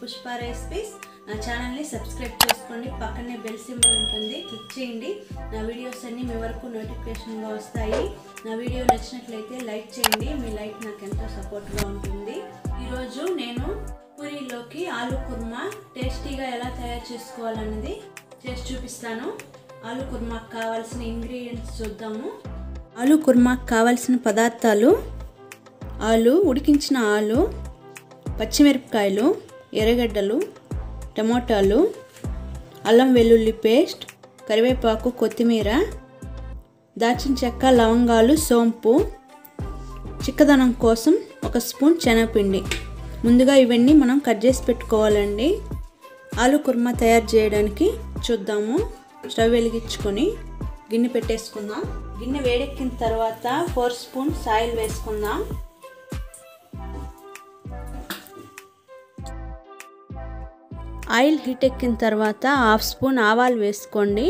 Pushpa recipes నా ఛానల్ని subscribe చేసుకోండి పక్కనే బెల్ సింబల్ ఉంటుంది క్లిక్ చేయండి నా వీడియోస్ అన్నీ మీ వరకు నోటిఫికేషన్గా వస్తాయి నా వీడియో నచ్చినట్లయితే లైక్ చేయండి మీ లైక్ నాకు ఎంతో సపోర్ట్గా ఉంటుంది ఈరోజు నేను పూరీలోకి ఆలు కుర్మా టేస్టీగా ఎలా తయారు చేసుకోవాలన్నది చేసి చూపిస్తాను ఆలు కుర్మాకు కావాల్సిన ఇంగ్రీడియంట్స్ చూద్దాము ఆలు కుర్మాకు కావాల్సిన పదార్థాలు ఆలు ఉడికించిన ఆలు పచ్చిమిరపకాయలు ఎర్రగడ్డలు టమోటాలు అల్లం వెల్లుల్లి పేస్ట్ కరివేపాకు కొత్తిమీర దాచిన చెక్క లవంగాలు సోంపు చిక్కదనం కోసం ఒక స్పూన్ శనగపిండి ముందుగా ఇవన్నీ మనం కట్ చేసి పెట్టుకోవాలండి ఆలు కుర్మా తయారు చేయడానికి చూద్దాము స్టవ్ వెలిగించుకొని గిన్నె పెట్టేసుకుందాం గిన్నె వేడెక్కిన తర్వాత ఫోర్ స్పూన్స్ ఆయిల్ వేసుకుందాం ఆయిల్ హీట్ ఎక్కిన తర్వాత హాఫ్ స్పూన్ ఆవాలు వేసుకోండి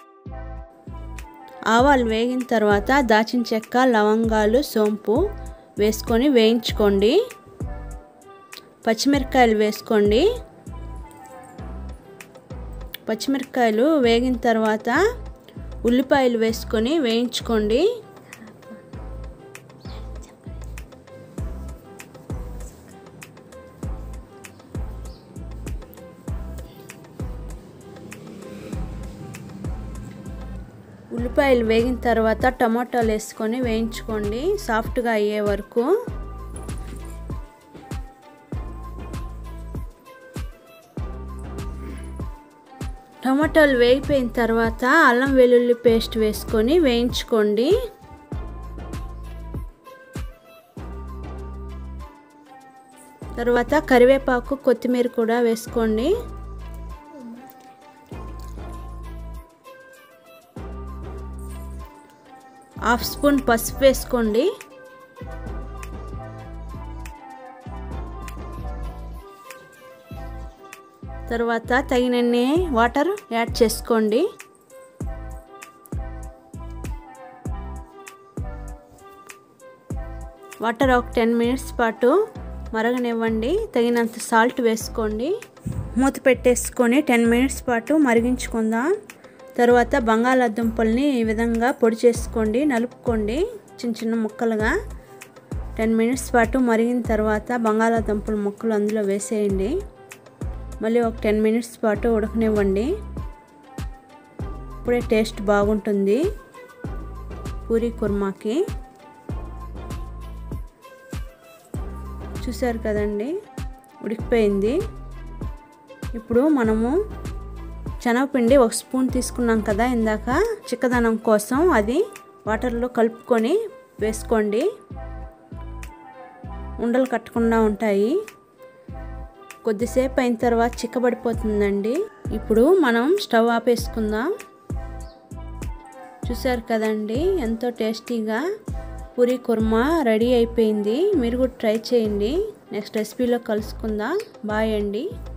ఆవాలు వేగిన తర్వాత దాచిన చెక్క లవంగాలు సోంపు వేసుకొని వేయించుకోండి పచ్చిమిరపకాయలు వేసుకోండి పచ్చిమిరపకాయలు వేగిన తర్వాత ఉల్లిపాయలు వేసుకొని వేయించుకోండి ఉల్లిపాయలు వేగిన తర్వాత టమాటాలు వేసుకొని వేయించుకోండి సాఫ్ట్గా అయ్యే వరకు టమాటాలు వేగిపోయిన తర్వాత అల్లం వెల్లుల్లి పేస్ట్ వేసుకొని వేయించుకోండి తర్వాత కరివేపాకు కొత్తిమీర కూడా వేసుకోండి హాఫ్ స్పూన్ పసుపు వేసుకోండి తర్వాత తగినన్ని వాటర్ యాడ్ చేసుకోండి వాటర్ ఒక టెన్ మినిట్స్ పాటు మరగనివ్వండి తగినంత సాల్ట్ వేసుకోండి మూత పెట్టేసుకొని టెన్ మినిట్స్ పాటు మరిగించుకుందాం తర్వాత బంగాళాదుంపల్ని ఈ విధంగా పొడి చేసుకోండి నలుపుకోండి చిన్న చిన్న ముక్కలుగా టెన్ మినిట్స్ పాటు మరిగిన తర్వాత బంగాళాదుంపల ముక్కలు అందులో వేసేయండి మళ్ళీ ఒక టెన్ మినిట్స్ పాటు ఉడకనివ్వండి ఇప్పుడే టేస్ట్ బాగుంటుంది పూరీ కుర్మాకి చూసారు కదండి ఉడికిపోయింది ఇప్పుడు మనము శనగపిండి ఒక స్పూన్ తీసుకున్నాం కదా ఇందాక చిక్కదనం కోసం అది వాటర్లో కలుపుకొని వేసుకోండి ఉండలు కట్టకుండా ఉంటాయి కొద్దిసేపు అయిన తర్వాత చిక్కబడిపోతుందండి ఇప్పుడు మనం స్టవ్ ఆపేసుకుందాం చూసారు కదండి ఎంతో టేస్టీగా పూరీ కుర్మా రెడీ అయిపోయింది మీరు కూడా ట్రై చేయండి నెక్స్ట్ రెసిపీలో కలుసుకుందాం బాయ్ అండి